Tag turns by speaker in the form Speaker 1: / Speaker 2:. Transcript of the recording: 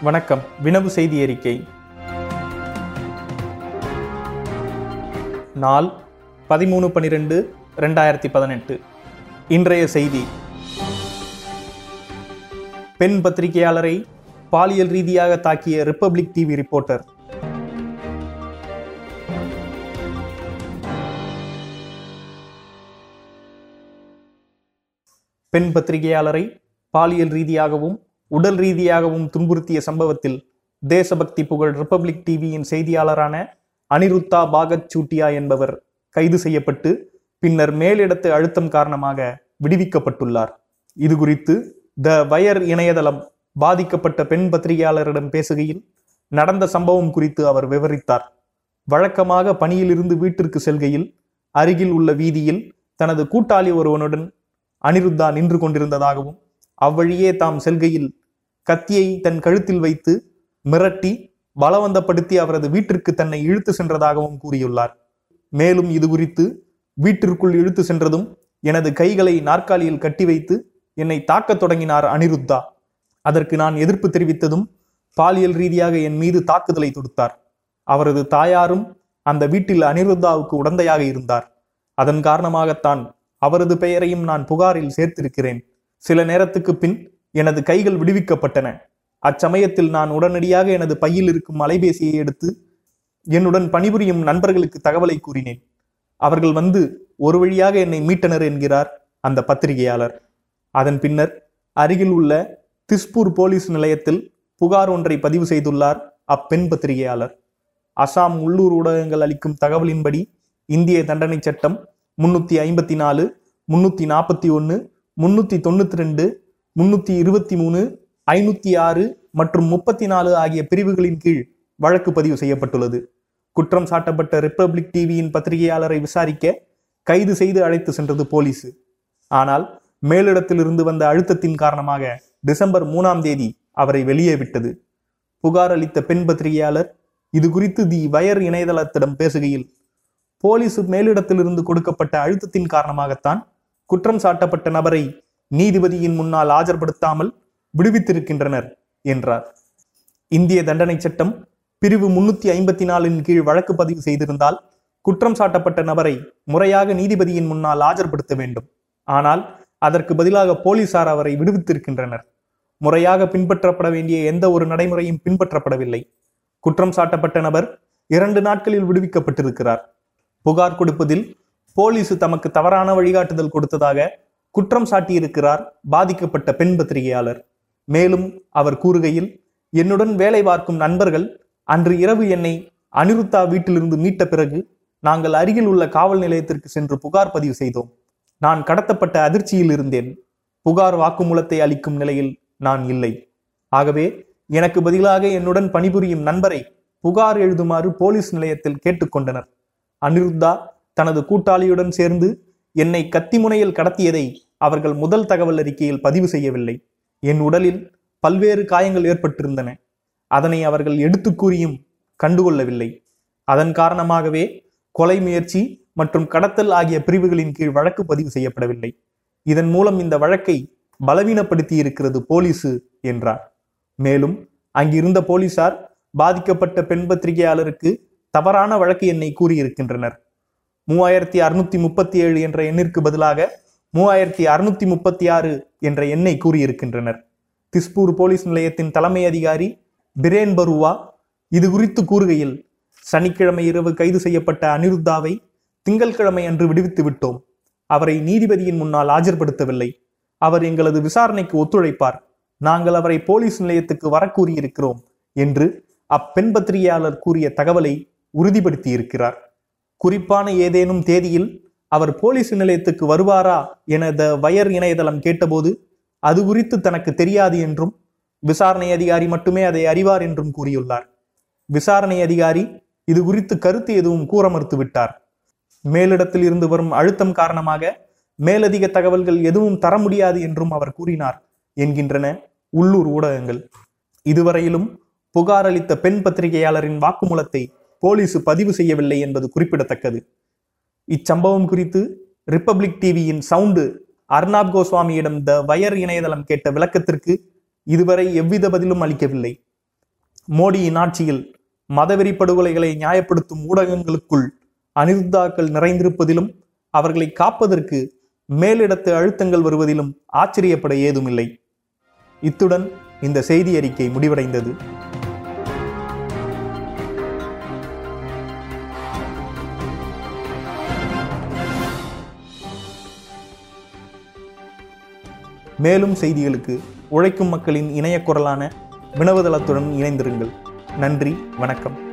Speaker 1: வணக்கம் வினவு செய்தி அறிக்கை நாள் பதிமூணு பன்னிரெண்டு ரெண்டாயிரத்தி பதினெட்டு இன்றைய செய்தி பெண் பத்திரிகையாளரை பாலியல் ரீதியாக தாக்கிய ரிப்பப்ளிக் டிவி ரிப்போர்ட்டர் பெண் பத்திரிகையாளரை பாலியல் ரீதியாகவும் உடல் ரீதியாகவும் துன்புறுத்திய சம்பவத்தில் தேசபக்தி புகழ் ரிப்பப்ளிக் டிவியின் செய்தியாளரான அனிருத்தா பாகத் சூட்டியா என்பவர் கைது செய்யப்பட்டு பின்னர் மேலிடத்து அழுத்தம் காரணமாக விடுவிக்கப்பட்டுள்ளார் இது குறித்து த வயர் இணையதளம் பாதிக்கப்பட்ட பெண் பத்திரிகையாளரிடம் பேசுகையில் நடந்த சம்பவம் குறித்து அவர் விவரித்தார் வழக்கமாக பணியிலிருந்து வீட்டிற்கு செல்கையில் அருகில் உள்ள வீதியில் தனது கூட்டாளி ஒருவனுடன் அனிருத்தா நின்று கொண்டிருந்ததாகவும் அவ்வழியே தாம் செல்கையில் கத்தியை தன் கழுத்தில் வைத்து மிரட்டி பலவந்தப்படுத்தி அவரது வீட்டிற்கு தன்னை இழுத்து சென்றதாகவும் கூறியுள்ளார் மேலும் இது குறித்து வீட்டிற்குள் இழுத்து சென்றதும் எனது கைகளை நாற்காலியில் கட்டி வைத்து என்னை தாக்கத் தொடங்கினார் அனிருத்தா அதற்கு நான் எதிர்ப்பு தெரிவித்ததும் பாலியல் ரீதியாக என் மீது தாக்குதலை தொடுத்தார் அவரது தாயாரும் அந்த வீட்டில் அனிருத்தாவுக்கு உடந்தையாக இருந்தார் அதன் காரணமாகத்தான் அவரது பெயரையும் நான் புகாரில் சேர்த்திருக்கிறேன் சில நேரத்துக்கு பின் எனது கைகள் விடுவிக்கப்பட்டன அச்சமயத்தில் நான் உடனடியாக எனது பையில் இருக்கும் அலைபேசியை எடுத்து என்னுடன் பணிபுரியும் நண்பர்களுக்கு தகவலை கூறினேன் அவர்கள் வந்து ஒரு வழியாக என்னை மீட்டனர் என்கிறார் அந்த பத்திரிகையாளர் அதன் பின்னர் அருகில் உள்ள திஸ்பூர் போலீஸ் நிலையத்தில் புகார் ஒன்றை பதிவு செய்துள்ளார் அப்பெண் பத்திரிகையாளர் அசாம் உள்ளூர் ஊடகங்கள் அளிக்கும் தகவலின்படி இந்திய தண்டனை சட்டம் முன்னூத்தி ஐம்பத்தி நாலு முன்னூத்தி நாற்பத்தி ஒன்று முன்னூத்தி தொண்ணூத்தி ரெண்டு முன்னூத்தி இருபத்தி மூணு ஐநூத்தி ஆறு மற்றும் முப்பத்தி நாலு ஆகிய பிரிவுகளின் கீழ் வழக்கு பதிவு செய்யப்பட்டுள்ளது குற்றம் சாட்டப்பட்ட ரிப்பப்ளிக் டிவியின் பத்திரிகையாளரை விசாரிக்க கைது செய்து அழைத்து சென்றது போலீஸ் ஆனால் மேலிடத்திலிருந்து வந்த அழுத்தத்தின் காரணமாக டிசம்பர் மூணாம் தேதி அவரை வெளியே விட்டது புகார் அளித்த பெண் பத்திரிகையாளர் இது குறித்து தி வயர் இணையதளத்திடம் பேசுகையில் போலீஸ் மேலிடத்திலிருந்து கொடுக்கப்பட்ட அழுத்தத்தின் காரணமாகத்தான் குற்றம் சாட்டப்பட்ட நபரை நீதிபதியின் முன்னால் ஆஜர்படுத்தாமல் விடுவித்திருக்கின்றனர் என்றார் இந்திய தண்டனை சட்டம் பிரிவு முன்னூத்தி ஐம்பத்தி நாலின் கீழ் வழக்கு பதிவு செய்திருந்தால் குற்றம் சாட்டப்பட்ட நபரை முறையாக நீதிபதியின் முன்னால் ஆஜர்படுத்த வேண்டும் ஆனால் அதற்கு பதிலாக போலீசார் அவரை விடுவித்திருக்கின்றனர் முறையாக பின்பற்றப்பட வேண்டிய எந்த ஒரு நடைமுறையும் பின்பற்றப்படவில்லை குற்றம் சாட்டப்பட்ட நபர் இரண்டு நாட்களில் விடுவிக்கப்பட்டிருக்கிறார் புகார் கொடுப்பதில் போலீஸ் தமக்கு தவறான வழிகாட்டுதல் கொடுத்ததாக குற்றம் சாட்டியிருக்கிறார் பாதிக்கப்பட்ட பெண் பத்திரிகையாளர் மேலும் அவர் கூறுகையில் என்னுடன் வேலை பார்க்கும் நண்பர்கள் அன்று இரவு என்னை அனிருத்தா வீட்டிலிருந்து மீட்ட பிறகு நாங்கள் அருகில் உள்ள காவல் நிலையத்திற்கு சென்று புகார் பதிவு செய்தோம் நான் கடத்தப்பட்ட அதிர்ச்சியில் இருந்தேன் புகார் வாக்குமூலத்தை அளிக்கும் நிலையில் நான் இல்லை ஆகவே எனக்கு பதிலாக என்னுடன் பணிபுரியும் நண்பரை புகார் எழுதுமாறு போலீஸ் நிலையத்தில் கேட்டுக்கொண்டனர் அனிருத்தா தனது கூட்டாளியுடன் சேர்ந்து என்னை கத்திமுனையில் கடத்தியதை அவர்கள் முதல் தகவல் அறிக்கையில் பதிவு செய்யவில்லை என் உடலில் பல்வேறு காயங்கள் ஏற்பட்டிருந்தன அதனை அவர்கள் எடுத்து கூறியும் கண்டுகொள்ளவில்லை அதன் காரணமாகவே கொலை முயற்சி மற்றும் கடத்தல் ஆகிய பிரிவுகளின் கீழ் வழக்கு பதிவு செய்யப்படவில்லை இதன் மூலம் இந்த வழக்கை பலவீனப்படுத்தி இருக்கிறது போலீசு என்றார் மேலும் அங்கிருந்த போலீசார் பாதிக்கப்பட்ட பெண் பத்திரிகையாளருக்கு தவறான வழக்கு எண்ணை கூறியிருக்கின்றனர் மூவாயிரத்தி அறுநூத்தி முப்பத்தி ஏழு என்ற எண்ணிற்கு பதிலாக மூவாயிரத்தி அறுநூத்தி முப்பத்தி ஆறு என்ற எண்ணை கூறியிருக்கின்றனர் திஸ்பூர் போலீஸ் நிலையத்தின் தலைமை அதிகாரி பிரேன் பருவா இது குறித்து கூறுகையில் சனிக்கிழமை இரவு கைது செய்யப்பட்ட அனிருத்தாவை திங்கட்கிழமை அன்று விடுவித்து விட்டோம் அவரை நீதிபதியின் முன்னால் ஆஜர்படுத்தவில்லை அவர் எங்களது விசாரணைக்கு ஒத்துழைப்பார் நாங்கள் அவரை போலீஸ் நிலையத்துக்கு வர கூறியிருக்கிறோம் என்று அப்பெண் பத்திரிகையாளர் கூறிய தகவலை உறுதிப்படுத்தி இருக்கிறார் குறிப்பான ஏதேனும் தேதியில் அவர் போலீஸ் நிலையத்துக்கு வருவாரா என த வயர் இணையதளம் கேட்டபோது அது குறித்து தனக்கு தெரியாது என்றும் விசாரணை அதிகாரி மட்டுமே அதை அறிவார் என்றும் கூறியுள்ளார் விசாரணை அதிகாரி இது குறித்து கருத்து எதுவும் கூற மறுத்துவிட்டார் மேலிடத்தில் இருந்து வரும் அழுத்தம் காரணமாக மேலதிக தகவல்கள் எதுவும் தர முடியாது என்றும் அவர் கூறினார் என்கின்றன உள்ளூர் ஊடகங்கள் இதுவரையிலும் புகார் அளித்த பெண் பத்திரிகையாளரின் வாக்குமூலத்தை போலீஸ் பதிவு செய்யவில்லை என்பது குறிப்பிடத்தக்கது இச்சம்பவம் குறித்து ரிப்பப்ளிக் டிவியின் சவுண்டு அர்னாப் கோஸ்வாமியிடம் த வயர் இணையதளம் கேட்ட விளக்கத்திற்கு இதுவரை எவ்வித பதிலும் அளிக்கவில்லை மோடியின் ஆட்சியில் மதவெறி படுகொலைகளை நியாயப்படுத்தும் ஊடகங்களுக்குள் அனிருத்தாக்கள் நிறைந்திருப்பதிலும் அவர்களை காப்பதற்கு மேலிடத்து அழுத்தங்கள் வருவதிலும் ஆச்சரியப்பட ஏதுமில்லை இத்துடன் இந்த செய்தி அறிக்கை முடிவடைந்தது மேலும் செய்திகளுக்கு உழைக்கும் மக்களின் இணைய குரலான வினவதளத்துடன் இணைந்திருங்கள் நன்றி வணக்கம்